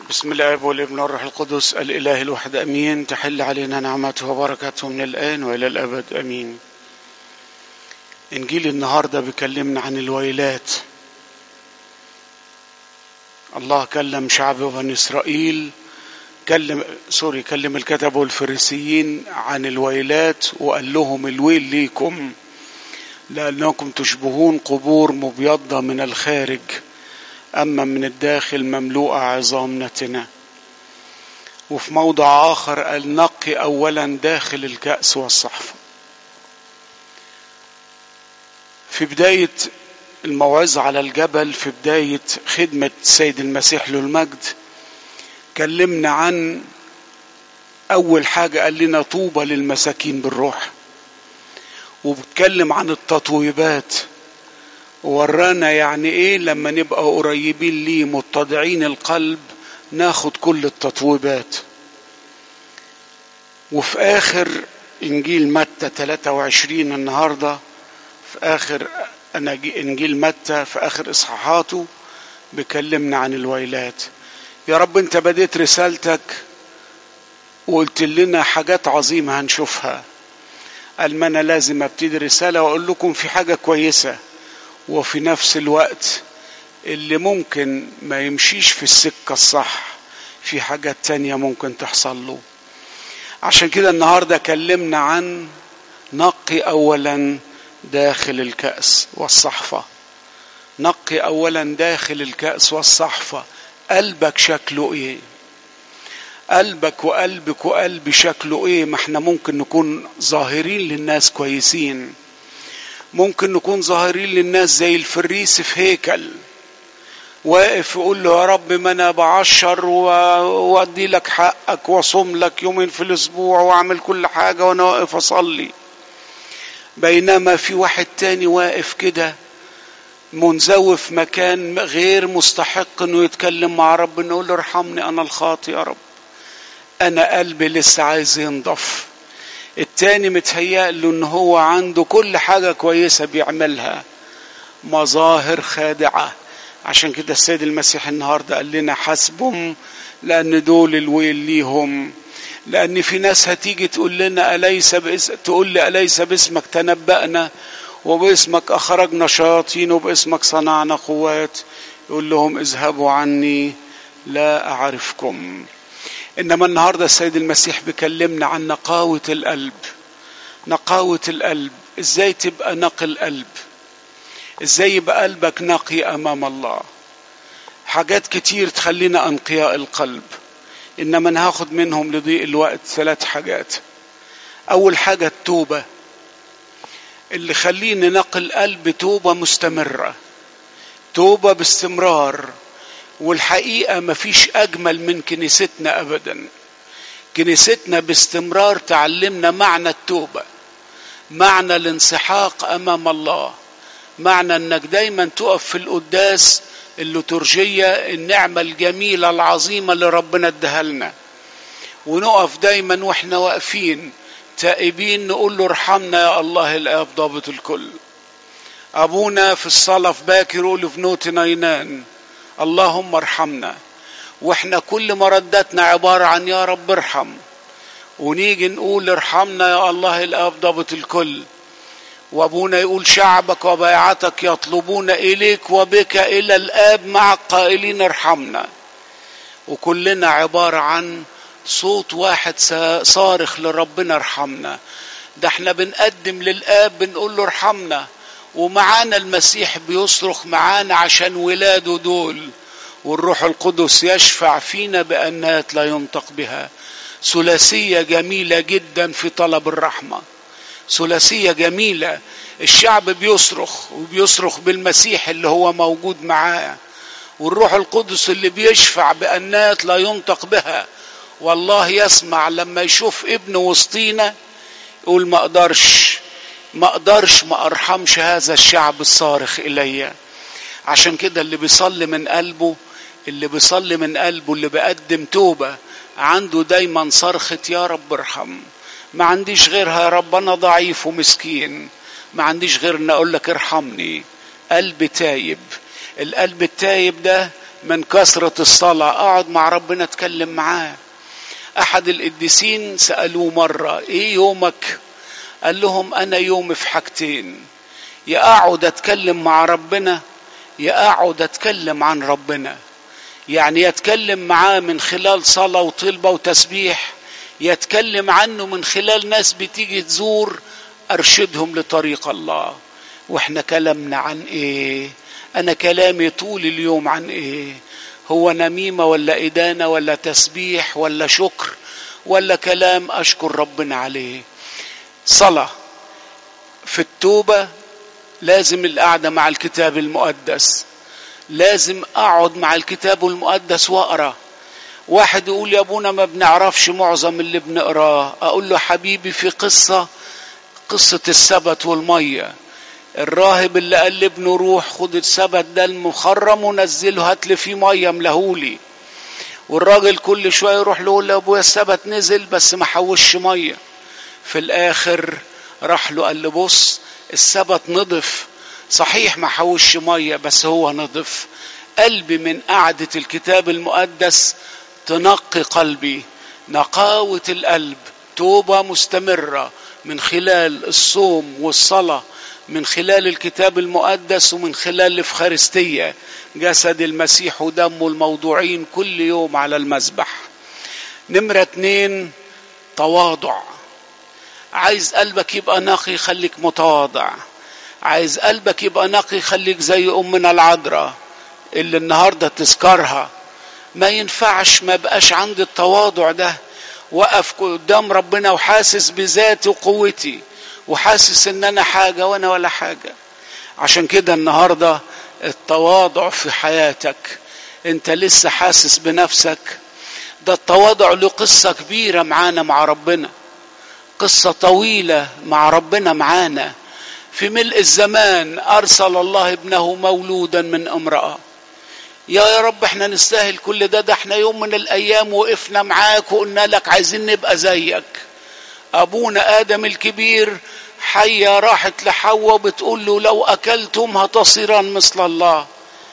بسم الله والابن والروح القدس الإله الواحد أمين تحل علينا نعمته وبركاته من الآن وإلى الأبد أمين إنجيل النهاردة بيكلمنا عن الويلات الله كلم شعب بني إسرائيل كلم سوري كلم الكتب والفريسيين عن الويلات وقال لهم الويل ليكم لأنكم تشبهون قبور مبيضة من الخارج أما من الداخل مملوءة عظام نتنة وفي موضع آخر قال نقي أولا داخل الكأس والصحفة في بداية الموعظة على الجبل في بداية خدمة السيد المسيح له المجد كلمنا عن أول حاجة قال لنا طوبى للمساكين بالروح وبتكلم عن التطويبات ورانا يعني ايه لما نبقى قريبين ليه متضعين القلب ناخد كل التطويبات وفي اخر انجيل متى 23 النهارده في اخر انجيل متى في اخر اصحاحاته بيكلمنا عن الويلات يا رب انت بديت رسالتك وقلت لنا حاجات عظيمه هنشوفها قال ما انا لازم ابتدي رساله واقول لكم في حاجه كويسه وفي نفس الوقت اللي ممكن ما يمشيش في السكة الصح في حاجات تانية ممكن تحصل له عشان كده النهاردة كلمنا عن نقي أولا داخل الكأس والصحفة نقي أولا داخل الكأس والصحفة قلبك شكله إيه قلبك وقلبك وقلبي شكله إيه ما احنا ممكن نكون ظاهرين للناس كويسين ممكن نكون ظاهرين للناس زي الفريس في هيكل واقف يقول له يا رب ما انا بعشر وادي لك حقك واصوم لك يومين في الاسبوع واعمل كل حاجه وانا واقف اصلي بينما في واحد تاني واقف كده منزوي في مكان غير مستحق انه يتكلم مع رب انه يقول له ارحمني انا الخاطي يا رب انا قلبي لسه عايز ينضف التاني متهيأ له ان هو عنده كل حاجة كويسة بيعملها مظاهر خادعة عشان كده السيد المسيح النهاردة قال لنا حسبهم لأن دول الويل ليهم لأن في ناس هتيجي تقول لنا أليس بإس... تقول لي أليس باسمك تنبأنا وباسمك أخرجنا شياطين وباسمك صنعنا قوات يقول لهم اذهبوا عني لا أعرفكم انما النهارده السيد المسيح بيكلمنا عن نقاوه القلب نقاوه القلب ازاي تبقى نقي القلب ازاي يبقى قلبك نقي امام الله حاجات كتير تخلينا انقياء القلب انما انا هاخد منهم لضيق الوقت ثلاث حاجات اول حاجه التوبه اللي خليني نقي القلب توبه مستمره توبه باستمرار والحقيقة مفيش أجمل من كنيستنا أبدا كنيستنا باستمرار تعلمنا معنى التوبة معنى الانسحاق أمام الله معنى أنك دايما تقف في القداس الليتورجية النعمة الجميلة العظيمة اللي ربنا اداها لنا ونقف دايما واحنا واقفين تائبين نقول له ارحمنا يا الله الآب ضابط الكل أبونا في الصلاة في باكر يقول في نوت نينان اللهم ارحمنا واحنا كل مرداتنا عبارة عن يا رب ارحم ونيجي نقول ارحمنا يا الله الاب ضابط الكل وابونا يقول شعبك وبيعتك يطلبون اليك وبك الى الاب مع قائلين ارحمنا وكلنا عبارة عن صوت واحد صارخ لربنا ارحمنا ده احنا بنقدم للاب بنقول له ارحمنا ومعانا المسيح بيصرخ معانا عشان ولاده دول والروح القدس يشفع فينا بأنات لا ينطق بها ثلاثية جميلة جدا في طلب الرحمة ثلاثية جميلة الشعب بيصرخ وبيصرخ بالمسيح اللي هو موجود معاه والروح القدس اللي بيشفع بأنات لا ينطق بها والله يسمع لما يشوف ابنه وسطينا يقول ما اقدرش ما اقدرش ما ارحمش هذا الشعب الصارخ الي عشان كده اللي بيصلي من قلبه اللي بيصلي من قلبه اللي بيقدم توبة عنده دايما صرخة يا رب ارحم ما عنديش غيرها يا رب انا ضعيف ومسكين ما عنديش غير ان اقول لك ارحمني قلب تايب القلب التايب ده من كثرة الصلاة اقعد مع ربنا اتكلم معاه احد القديسين سألوه مرة ايه يومك قال لهم انا يومي في حاجتين يا اقعد اتكلم مع ربنا يا اقعد اتكلم عن ربنا يعني يتكلم معاه من خلال صلاة وطلبة وتسبيح يتكلم عنه من خلال ناس بتيجي تزور ارشدهم لطريق الله واحنا كلامنا عن ايه انا كلامي طول اليوم عن ايه هو نميمه ولا ادانه ولا تسبيح ولا شكر ولا كلام اشكر ربنا عليه صلاه في التوبه لازم القعده مع الكتاب المقدس لازم اقعد مع الكتاب المقدس واقرا واحد يقول يا ابونا ما بنعرفش معظم اللي بنقراه اقول له حبيبي في قصه قصه السبت والميه الراهب اللي قال لابنه روح خد السبت ده المخرم ونزله هات لي فيه ميه ملهولي والراجل كل شويه يروح له يقول له ابويا السبت نزل بس ما حوش ميه في الاخر راح له قال له بص السبت نضف صحيح ما حوش ميه بس هو نضف قلبي من قعده الكتاب المقدس تنقي قلبي نقاوه القلب توبه مستمره من خلال الصوم والصلاه من خلال الكتاب المقدس ومن خلال الافخارستيه جسد المسيح ودمه الموضوعين كل يوم على المذبح نمره اتنين تواضع عايز قلبك يبقى نقي خليك متواضع عايز قلبك يبقى نقي خليك زي امنا العذراء اللي النهارده تذكرها ما ينفعش ما بقاش عندي التواضع ده وقف قدام ربنا وحاسس بذاتي وقوتي وحاسس ان انا حاجه وانا ولا حاجه عشان كده النهارده التواضع في حياتك انت لسه حاسس بنفسك ده التواضع له قصه كبيره معانا مع ربنا قصه طويله مع ربنا معانا في ملء الزمان ارسل الله ابنه مولودا من امراه يا يا رب احنا نستاهل كل ده ده احنا يوم من الايام وقفنا معاك وقلنا لك عايزين نبقى زيك ابونا ادم الكبير حية راحت لحواء بتقول له لو اكلتم هتصيران مثل الله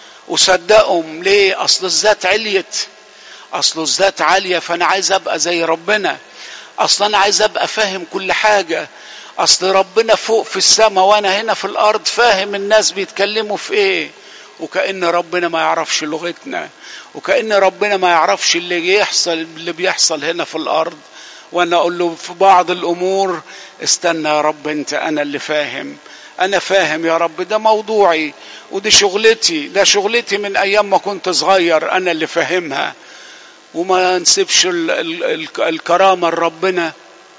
وصدقهم ليه اصل الذات عليت اصل الذات عالية فانا عايز ابقى زي ربنا اصل انا عايز ابقى فاهم كل حاجة اصل ربنا فوق في السماء وانا هنا في الارض فاهم الناس بيتكلموا في ايه وكأن ربنا ما يعرفش لغتنا وكأن ربنا ما يعرفش اللي يحصل اللي بيحصل هنا في الارض وانا اقول له في بعض الامور استنى يا رب انت انا اللي فاهم انا فاهم يا رب ده موضوعي ودي شغلتي ده شغلتي من ايام ما كنت صغير انا اللي فاهمها وما انسبش ال ال ال الكرامه لربنا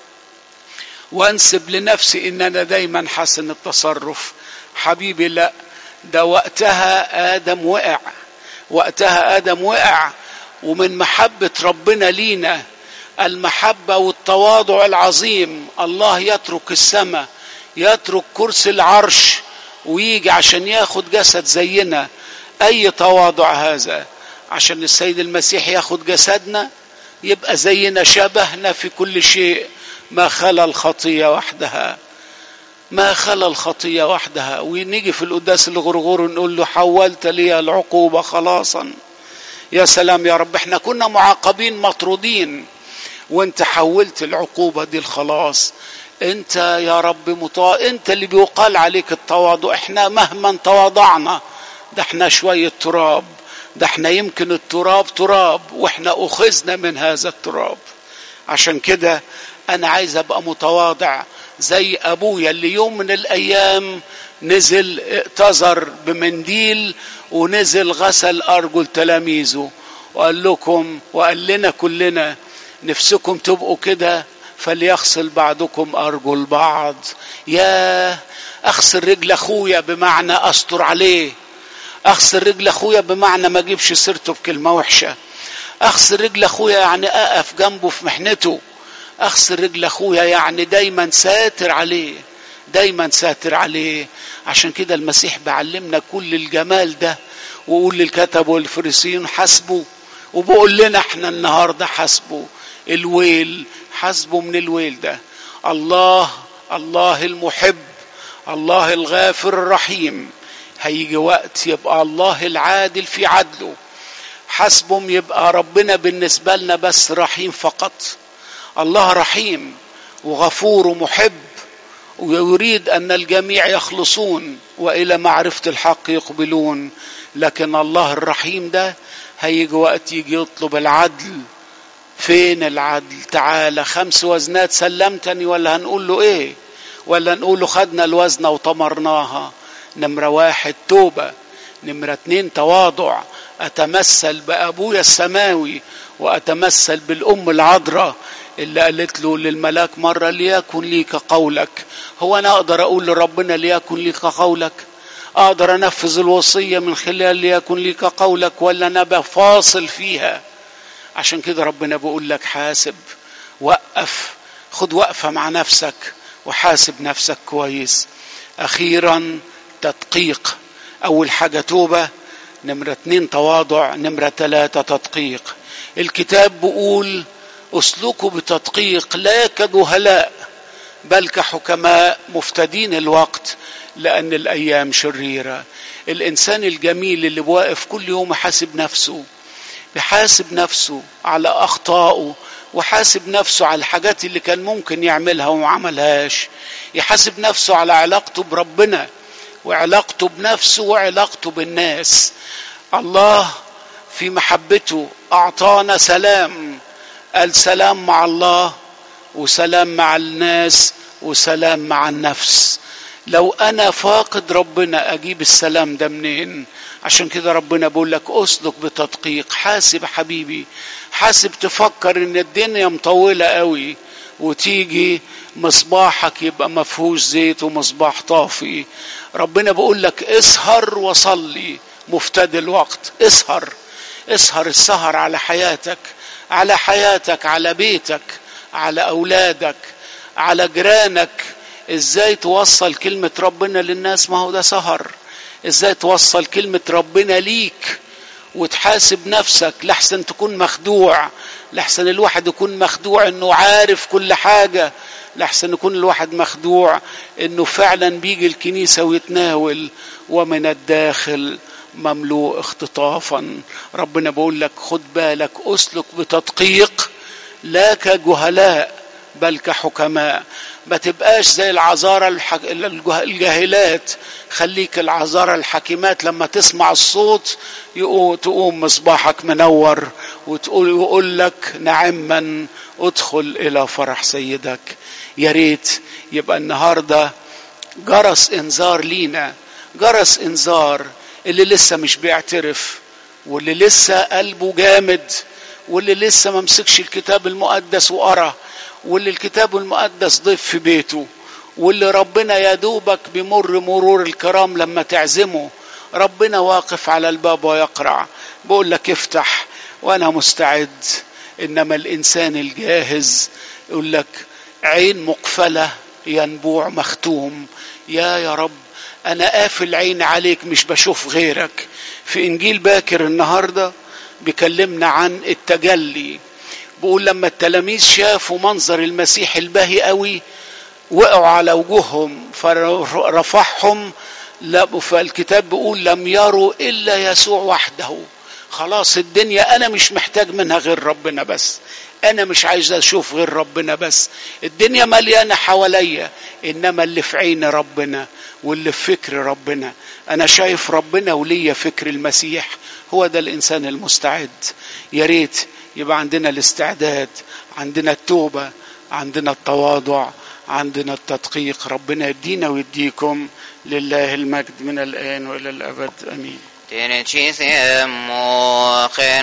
وانسب لنفسي ان انا دايما حسن التصرف حبيبي لا ده وقتها ادم وقع وقتها ادم وقع ومن محبه ربنا لينا المحبه والتواضع العظيم الله يترك السماء يترك كرسي العرش ويجي عشان ياخد جسد زينا اي تواضع هذا عشان السيد المسيح ياخد جسدنا يبقى زينا شبهنا في كل شيء ما خلا الخطيه وحدها ما خلا الخطيه وحدها ونيجي في القداس الغرغور نقول له حولت لي العقوبه خلاصا يا سلام يا رب احنا كنا معاقبين مطرودين وانت حولت العقوبة دي الخلاص انت يا رب مطا... انت اللي بيقال عليك التواضع احنا مهما تواضعنا ده احنا شوية تراب ده احنا يمكن التراب تراب واحنا اخذنا من هذا التراب عشان كده انا عايز ابقى متواضع زي ابويا اللي يوم من الايام نزل اعتذر بمنديل ونزل غسل ارجل تلاميذه وقال لكم وقال لنا كلنا نفسكم تبقوا كده فليغسل بعضكم ارجل بعض يا اغسل رجل اخويا بمعنى استر عليه اغسل رجل اخويا بمعنى ما اجيبش سيرته بكلمه وحشه اغسل رجل اخويا يعني اقف جنبه في محنته اغسل رجل اخويا يعني دايما ساتر عليه دايما ساتر عليه عشان كده المسيح بيعلمنا كل الجمال ده وقول للكتب والفريسيين حاسبوا وبقول لنا احنا النهارده حاسبوا الويل حاسبوا من الويل ده الله الله المحب الله الغافر الرحيم هيجي وقت يبقى الله العادل في عدله نحاسبهم يبقى ربنا بالنسبة لنا بس رحيم فقط الله رحيم وغفور ومحب ويريد أن الجميع يخلصون وإلى معرفة الحق يقبلون لكن الله الرحيم ده هيجي وقت يجي يطلب العدل فين العدل تعالى خمس وزنات سلمتني ولا هنقول له ايه ولا نقول له خدنا الوزنة وطمرناها نمرة واحد توبة نمرة اتنين تواضع أتمثل بأبويا السماوي وأتمثل بالأم العذراء اللي قالت له للملاك مرة ليكن ليك قولك هو أنا أقدر أقول لربنا ليكن ليك قولك أقدر أنفذ الوصية من خلال ليكن ليك قولك ولا أنا بفاصل فيها عشان كده ربنا بيقول لك حاسب وقف خد وقفة مع نفسك وحاسب نفسك كويس أخيرا تدقيق أول حاجة توبة نمرة اتنين تواضع نمرة تلاتة تدقيق الكتاب بيقول اسلكوا بتدقيق لا كجهلاء بل كحكماء مفتدين الوقت لأن الأيام شريرة الإنسان الجميل اللي بواقف كل يوم يحاسب نفسه بيحاسب نفسه على أخطائه وحاسب نفسه على الحاجات اللي كان ممكن يعملها وما عملهاش يحاسب نفسه على علاقته بربنا وعلاقته بنفسه وعلاقته بالناس الله في محبته أعطانا سلام السلام مع الله وسلام مع الناس وسلام مع النفس لو انا فاقد ربنا اجيب السلام ده منين عشان كده ربنا بيقول لك اسلك بتدقيق حاسب حبيبي حاسب تفكر ان الدنيا مطوله قوي وتيجي مصباحك يبقى مفهوش زيت ومصباح طافي ربنا بيقول لك اسهر وصلي مفتدي الوقت اسهر اسهر السهر على حياتك على حياتك على بيتك على اولادك على جيرانك ازاي توصل كلمة ربنا للناس ما هو ده سهر ازاي توصل كلمة ربنا ليك وتحاسب نفسك لحسن تكون مخدوع لحسن الواحد يكون مخدوع انه عارف كل حاجة لحسن يكون الواحد مخدوع انه فعلا بيجي الكنيسة ويتناول ومن الداخل مملوء اختطافا ربنا بيقول لك خد بالك اسلك بتدقيق لا كجهلاء بل كحكماء ما تبقاش زي العذارى الحك... الجاهلات خليك العذارى الحكيمات لما تسمع الصوت يقوم تقوم مصباحك منور وتقول يقول لك نعما ادخل الى فرح سيدك يا ريت يبقى النهارده جرس انذار لينا جرس انذار اللي لسه مش بيعترف واللي لسه قلبه جامد واللي لسه ما مسكش الكتاب المقدس وقرا واللي الكتاب المقدس ضيف في بيته واللي ربنا يا دوبك بمر مرور الكرام لما تعزمه ربنا واقف على الباب ويقرع بقول لك افتح وانا مستعد انما الانسان الجاهز يقول لك عين مقفله ينبوع مختوم يا يا رب انا قافل عيني عليك مش بشوف غيرك في انجيل باكر النهارده بيكلمنا عن التجلي بيقول لما التلاميذ شافوا منظر المسيح الباهي قوي وقعوا على وجوههم فرفعهم فالكتاب بيقول لم يروا الا يسوع وحده خلاص الدنيا انا مش محتاج منها غير ربنا بس انا مش عايز اشوف غير ربنا بس الدنيا مليانه حواليا انما اللي في عين ربنا واللي في فكر ربنا انا شايف ربنا وليا فكر المسيح هو ده الانسان المستعد يا ريت يبقى عندنا الاستعداد عندنا التوبه عندنا التواضع عندنا التدقيق ربنا يدينا ويديكم لله المجد من الان والى الابد امين تنشي سمو